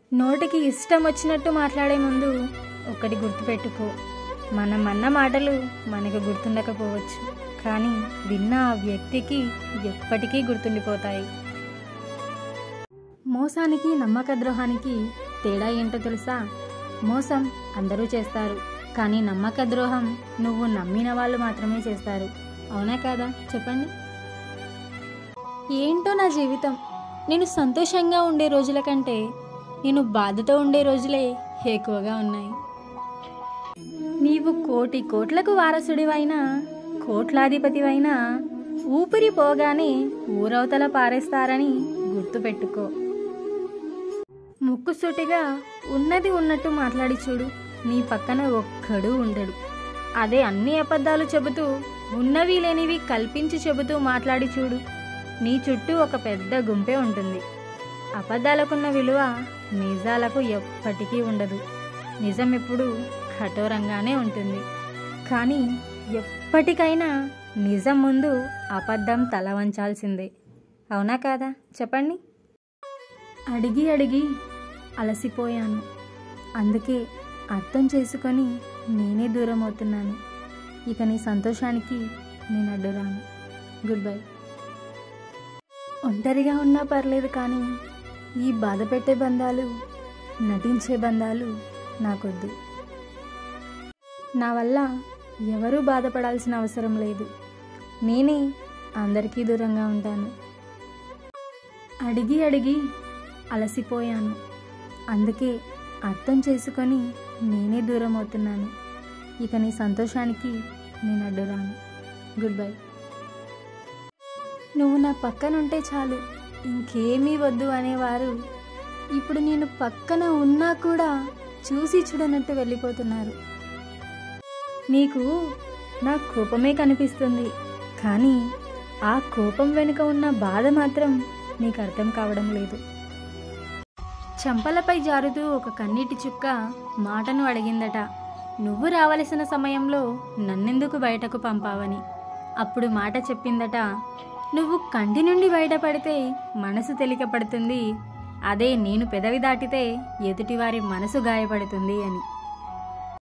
నోటికి ఇష్టం వచ్చినట్టు మాట్లాడే ముందు ఒకటి గుర్తుపెట్టుకో మనం అన్న మాటలు మనకు గుర్తుండకపోవచ్చు కానీ విన్న ఆ వ్యక్తికి ఎప్పటికీ గుర్తుండిపోతాయి మోసానికి నమ్మక ద్రోహానికి తేడా ఏంటో తెలుసా మోసం అందరూ చేస్తారు కానీ నమ్మక ద్రోహం నువ్వు నమ్మిన వాళ్ళు మాత్రమే చేస్తారు అవునా కాదా చెప్పండి ఏంటో నా జీవితం నేను సంతోషంగా ఉండే రోజుల కంటే నేను బాధతో ఉండే రోజులే ఎక్కువగా ఉన్నాయి నీవు కోటి కోట్లకు వారసుడివైనా కోట్లాధిపతివైనా ఊపిరి పోగానే ఊరవతల పారేస్తారని గుర్తుపెట్టుకో ముక్కుసూటిగా ఉన్నది ఉన్నట్టు మాట్లాడి చూడు నీ పక్కన ఒక్కడు ఉండడు అదే అన్ని అబద్ధాలు చెబుతూ ఉన్నవి లేనివి కల్పించి చెబుతూ మాట్లాడి చూడు నీ చుట్టూ ఒక పెద్ద గుంపే ఉంటుంది అబద్ధాలకున్న విలువ నిజాలకు ఎప్పటికీ ఉండదు నిజం ఎప్పుడు కఠోరంగానే ఉంటుంది కానీ ఎప్పటికైనా నిజం ముందు అబద్ధం తల వంచాల్సిందే అవునా కాదా చెప్పండి అడిగి అడిగి అలసిపోయాను అందుకే అర్థం చేసుకొని నేనే దూరం అవుతున్నాను ఇక నీ సంతోషానికి నేను అడ్డురాను గుడ్ బై ఒంటరిగా ఉన్నా పర్లేదు కానీ ఈ బాధ పెట్టే బంధాలు నటించే బంధాలు నాకొద్దు నా వల్ల ఎవరూ బాధపడాల్సిన అవసరం లేదు నేనే అందరికీ దూరంగా ఉంటాను అడిగి అడిగి అలసిపోయాను అందుకే అర్థం చేసుకొని నేనే దూరం అవుతున్నాను ఇక నీ సంతోషానికి నేను అడ్డురాను గుడ్ బై నువ్వు నా పక్కనుంటే చాలు ఇంకేమీ వద్దు అనేవారు ఇప్పుడు నేను పక్కన ఉన్నా కూడా చూసి చూడనట్టు వెళ్ళిపోతున్నారు నీకు నా కోపమే కనిపిస్తుంది కానీ ఆ కోపం వెనుక ఉన్న బాధ మాత్రం నీకు అర్థం కావడం లేదు చంపలపై జారుతూ ఒక కన్నీటి చుక్క మాటను అడిగిందట నువ్వు రావలసిన సమయంలో నన్నెందుకు బయటకు పంపావని అప్పుడు మాట చెప్పిందట నువ్వు కంటి నుండి బయటపడితే మనసు తేలిక పడుతుంది అదే నేను పెదవి దాటితే ఎదుటివారి మనసు గాయపడుతుంది అని